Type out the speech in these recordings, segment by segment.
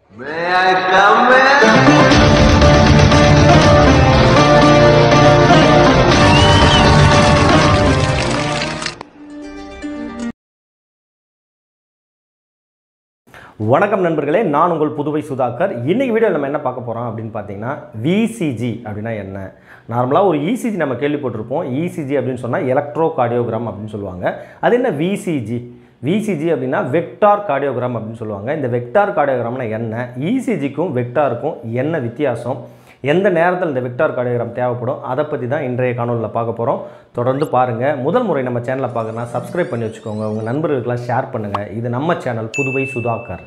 May I come in? வணக்கம் நண்பர்களே நான் உங்கள் புதுவை சுதாகர் இன்னைக்கு வீடியோ நம்ம என்ன பார்க்க போகிறோம் அப்படின்னு பார்த்தீங்கன்னா விசிஜி அப்படின்னா என்ன நார்மலாக ஒரு இசிஜி நம்ம கேள்விப்பட்டிருப்போம் இசிஜி அப்படின்னு சொன்னால் எலக்ட்ரோ கார்டியோகிராம் அப்படின்னு சொல்லுவாங்க அது என்ன விசிஜி விசிஜி அப்படின்னா வெக்டார் கார்டியோகிராம் அப்படின்னு சொல்லுவாங்க இந்த வெக்டார் கார்டியோகிராம்னா என்ன இசிஜிக்கும் வெக்டாருக்கும் என்ன வித்தியாசம் எந்த நேரத்தில் இந்த வெக்டார் கார்டியோகிராம் தேவைப்படும் அதை பற்றி தான் இன்றைய காணொலியில் பார்க்க போகிறோம் தொடர்ந்து பாருங்கள் முதல் முறை நம்ம சேனலை பார்க்கணும்னா சப்ஸ்கிரைப் பண்ணி வச்சுக்கோங்க உங்கள் நண்பர்களுக்கெல்லாம் ஷேர் பண்ணுங்கள் இது நம்ம சேனல் புதுவை சுதாகர்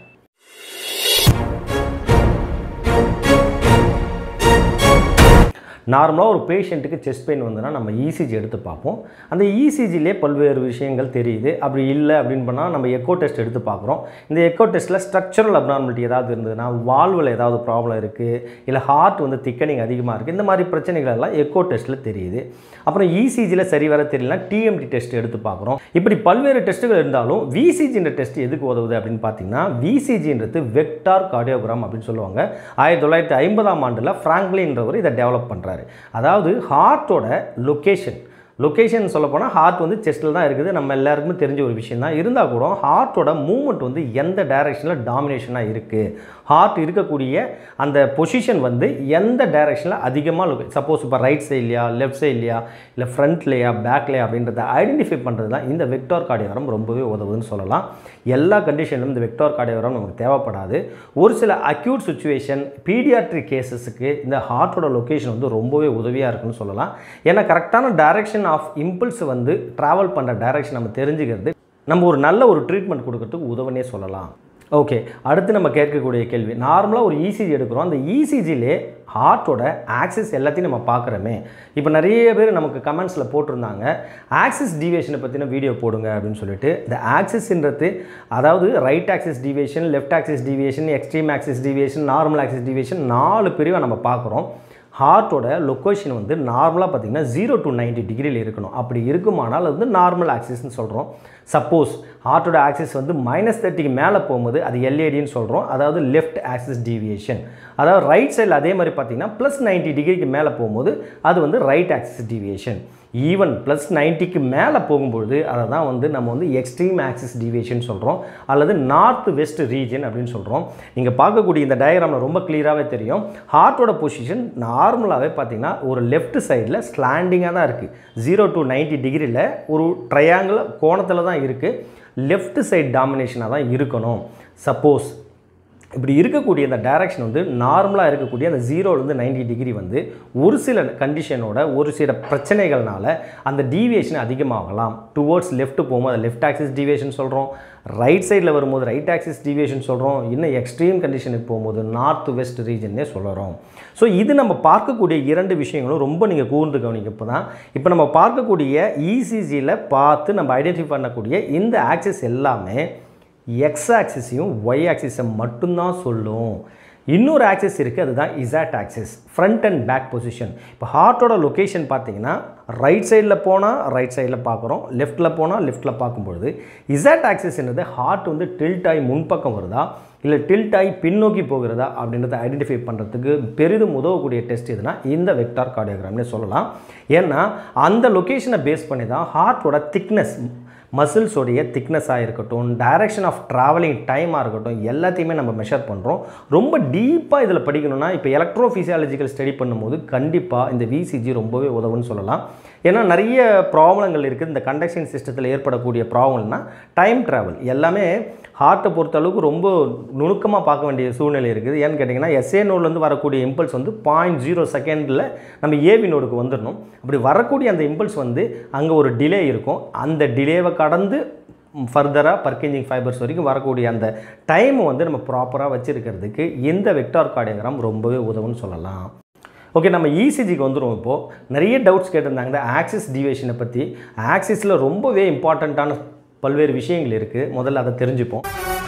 நார்மலாக ஒரு பேஷண்ட்டுக்கு செஸ்ட் பெயின் வந்துன்னா நம்ம இசிஜி எடுத்து பார்ப்போம் அந்த இசிஜிலே பல்வேறு விஷயங்கள் தெரியுது அப்படி இல்லை அப்படின்னு பண்ணால் நம்ம எக்கோ டெஸ்ட் எடுத்து பார்க்குறோம் இந்த எக்கோ டெஸ்ட்டில் ஸ்ட்ரக்சரல் அப்னார்மலிட்டி ஏதாவது இருந்ததுன்னா வால்வில் ஏதாவது ப்ராப்ளம் இருக்குது இல்லை ஹார்ட் வந்து திக்கனிங் அதிகமாக இருக்குது இந்த மாதிரி பிரச்சனைகள் எல்லாம் எக்கோ டெஸ்ட்டில் தெரியுது அப்புறம் இசிஜியில் சரி வர தெரியலனா டிஎம்டி டெஸ்ட் எடுத்து பார்க்குறோம் இப்படி பல்வேறு டெஸ்ட்டுகள் இருந்தாலும் விசிஜின்ற டெஸ்ட் எதுக்கு உதவுது அப்படின்னு பார்த்தீங்கன்னா விசிஜின்றது வெக்டார் கார்டியோகிராம் அப்படின்னு சொல்லுவாங்க ஆயிரத்தி தொள்ளாயிரத்தி ஐம்பதாம் ஆண்டில் ஃப்ராங்க்லின்றவர் இதை டெவலப் பண்ணுறாரு அதாவது ஹார்ட்டோட லொக்கேஷன் லொக்கேஷன் சொல்லப்போனால் ஹார்ட் வந்து செஸ்ட்டில் தான் இருக்குது நம்ம எல்லாருக்குமே தெரிஞ்ச ஒரு விஷயம் தான் இருந்தால் கூட ஹார்ட்டோட மூமெண்ட் வந்து எந்த டைரெக்ஷனில் டாமினேஷனாக இருக்குது ஹார்ட் இருக்கக்கூடிய அந்த பொசிஷன் வந்து எந்த டைரெக்ஷனில் அதிகமாக லொக்கே சப்போஸ் இப்போ ரைட் சைட்லையா லெஃப்ட் சைட்லையா இல்லை ஃப்ரண்ட்லையா பேக்லையா அப்படின்றத ஐடென்டிஃபை பண்ணுறது தான் இந்த வெக்டார் கார்டியோகிராம் ரொம்பவே உதவுதுன்னு சொல்லலாம் எல்லா கண்டிஷன்லும் இந்த வெக்டார் கார்டியோகிராம் நமக்கு தேவைப்படாது ஒரு சில அக்யூட் சுச்சுவேஷன் பீடியாட்ரிக் கேசஸுக்கு இந்த ஹார்ட்டோட லொக்கேஷன் வந்து ரொம்பவே உதவியாக இருக்குன்னு சொல்லலாம் ஏன்னா கரெக்டான டைரக்ஷன் ஆஃப் இம்பல்ஸ் வந்து ட்ராவல் பண்ணுற டைரக்ஷன் நம்ம தெரிஞ்சுக்கிறது நம்ம ஒரு நல்ல ஒரு ட்ரீட்மெண்ட் கொடுக்கறதுக்கு உதவுனே சொல்லலாம் ஓகே அடுத்து நம்ம கேட்கக்கூடிய கேள்வி நார்மலாக ஒரு இசிஜி எடுக்கிறோம் அந்த இசிஜிலே ஹார்ட்டோட ஆக்சிஸ் எல்லாத்தையும் நம்ம பார்க்குறோமே இப்போ நிறைய பேர் நமக்கு கமெண்ட்ஸில் போட்டிருந்தாங்க ஆக்சிஸ் டிவியேஷனை பற்றின வீடியோ போடுங்க அப்படின்னு சொல்லிட்டு இந்த ஆக்சிஸ்ன்றது அதாவது right axis deviation left axis deviation extreme axis deviation normal axis deviation நாலு பிரிவை நம்ம பார்க்குறோம் ஹார்ட்டோட லொக்கேஷன் வந்து நார்மலாக பார்த்தீங்கன்னா ஜீரோ டு நைன்டி டிகிரியில் இருக்கணும் அப்படி இருக்குமானால் அது வந்து நார்மல் ஆக்சிஸ்னு சொல்கிறோம் சப்போஸ் ஹார்ட்டோட ஆக்சிஸ் வந்து மைனஸ் தேர்ட்டிக்கு மேலே போகும்போது அது எல்ஏடின்னு சொல்கிறோம் அதாவது லெஃப்ட் ஆக்சிஸ் டீவியேஷன் அதாவது ரைட் சைடில் அதே மாதிரி பார்த்தீங்கன்னா ப்ளஸ் நைன்ட்டி டிகிரிக்கு மேலே போகும்போது அது வந்து right axis deviation even plus நைன்ட்டிக்கு மேலே போகும்பொழுது அதை தான் வந்து நம்ம வந்து எக்ஸ்ட்ரீம் ஆக்சிஸ் டிவியேஷன் சொல்கிறோம் அல்லது நார்த் வெஸ்ட் ரீஜன் அப்படின்னு சொல்கிறோம் நீங்கள் பார்க்கக்கூடிய இந்த டயக்ராமில் ரொம்ப கிளியராகவே தெரியும் ஹார்ட்டோட பொசிஷன் நார்மலாகவே பார்த்தீங்கன்னா ஒரு லெஃப்ட் சைடில் ஸ்லாண்டிங்காக தான் இருக்குது ஜீரோ டு நைன்ட்டி டிகிரியில் ஒரு ட்ரையாங்கிள் கோணத்தில் தான் இருக்குது லெஃப்ட் சைட் டாமினேஷனாக தான் இருக்கணும் சப்போஸ் இப்படி இருக்கக்கூடிய இந்த டைரக்ஷன் வந்து நார்மலாக இருக்கக்கூடிய அந்த ஜீரோலேருந்து நைன்டி டிகிரி வந்து ஒரு சில கண்டிஷனோட ஒரு சில பிரச்சனைகள்னால அந்த டீவியேஷன் அதிகமாகலாம் டுவோர்ட்ஸ் லெஃப்ட் போகும்போது அதை லெஃப்ட் ஆக்சிஸ் டீவியேஷன் சொல்கிறோம் ரைட் சைடில் வரும்போது ரைட் ஆக்சிஸ் டீவியேஷன் சொல்கிறோம் இன்னும் எக்ஸ்ட்ரீம் கண்டிஷனுக்கு போகும்போது நார்த் வெஸ்ட் ரீஜன்னே சொல்கிறோம் ஸோ இது நம்ம பார்க்கக்கூடிய இரண்டு விஷயங்களும் ரொம்ப நீங்கள் கூர்ந்து கவனிக்க இப்போ தான் இப்போ நம்ம பார்க்கக்கூடிய இசிஜியில் பார்த்து நம்ம ஐடென்டிஃபை பண்ணக்கூடிய இந்த ஆக்சிஸ் எல்லாமே எக்ஸ் ஆக்சிஸையும் ஒய் ஆக்சிஸை மட்டும்தான் சொல்லும் இன்னொரு ஆக்சிஸ் இருக்குது அதுதான் இசாட் axis front and back position இப்போ ஹார்ட்டோட லொக்கேஷன் பார்த்தீங்கன்னா ரைட் சைடில் போனால் ரைட் சைடில் பார்க்குறோம் லெஃப்ட்டில் போனால் லெஃப்ட்டில் பார்க்கும்பொழுது இசாட் ஆக்சிஸ்ன்றது ஹார்ட் வந்து டில்ட் ஆகி முன்பக்கம் வருதா இல்லை டில்ட் ஆகி பின்னோக்கி போகிறதா அப்படின்றத ஐடென்டிஃபை பண்ணுறதுக்கு பெரிதும் உதவக்கூடிய டெஸ்ட் எதுனா இந்த வெக்டார் கார்டியோகிராம்னே சொல்லலாம் ஏன்னா அந்த லொக்கேஷனை பேஸ் பண்ணி தான் ஹார்ட்டோட திக்னஸ் மசில்ஸோடைய திக்னஸாக இருக்கட்டும் டைரக்ஷன் ஆஃப் ட்ராவலிங் டைமாக இருக்கட்டும் எல்லாத்தையுமே நம்ம மெஷர் பண்ணுறோம் ரொம்ப டீப்பாக இதில் படிக்கணும்னா இப்போ எலக்ட்ரோ ஃபிசியாலஜிக்கல் ஸ்டடி பண்ணும்போது கண்டிப்பாக இந்த விசிஜி ரொம்பவே உதவுன்னு சொல்லலாம் ஏன்னா நிறைய ப்ராப்ளங்கள் இருக்குது இந்த கண்டக்ஷன் சிஸ்டத்தில் ஏற்படக்கூடிய ப்ராப்ளம்னா டைம் ட்ராவல் எல்லாமே ஹார்ட்டை பொறுத்த அளவுக்கு ரொம்ப நுணுக்கமாக பார்க்க வேண்டிய சூழ்நிலை இருக்குது ஏன்னு கேட்டிங்கன்னா எஸ்ஏ நோட்லேருந்து வரக்கூடிய இம்பல்ஸ் வந்து பாயிண்ட் ஜீரோ செகண்டில் நம்ம ஏவி நோடுக்கு வந்துடணும் அப்படி வரக்கூடிய அந்த இம்பல்ஸ் வந்து அங்கே ஒரு டிலே இருக்கும் அந்த டிலேவை கடந்து ஃபர்தராக பர்கிஞ்சிங் ஃபைபர்ஸ் வரைக்கும் வரக்கூடிய அந்த டைம் வந்து நம்ம ப்ராப்பராக வச்சுருக்கிறதுக்கு இந்த வெக்டார் கார்டியோகிராம் ரொம்பவே உதவுன்னு சொல்லலாம் ஓகே நம்ம இசிஜிக்கு வந்துடும் இப்போது நிறைய டவுட்ஸ் கேட்டிருந்தாங்க இந்த ஆக்சிஸ் டிவேஷனை பற்றி ஆக்சிஸில் ரொம்பவே இம்பார்ட்டண்ட்டான பல்வேறு விஷயங்கள் இருக்குது முதல்ல அதை தெரிஞ்சுப்போம்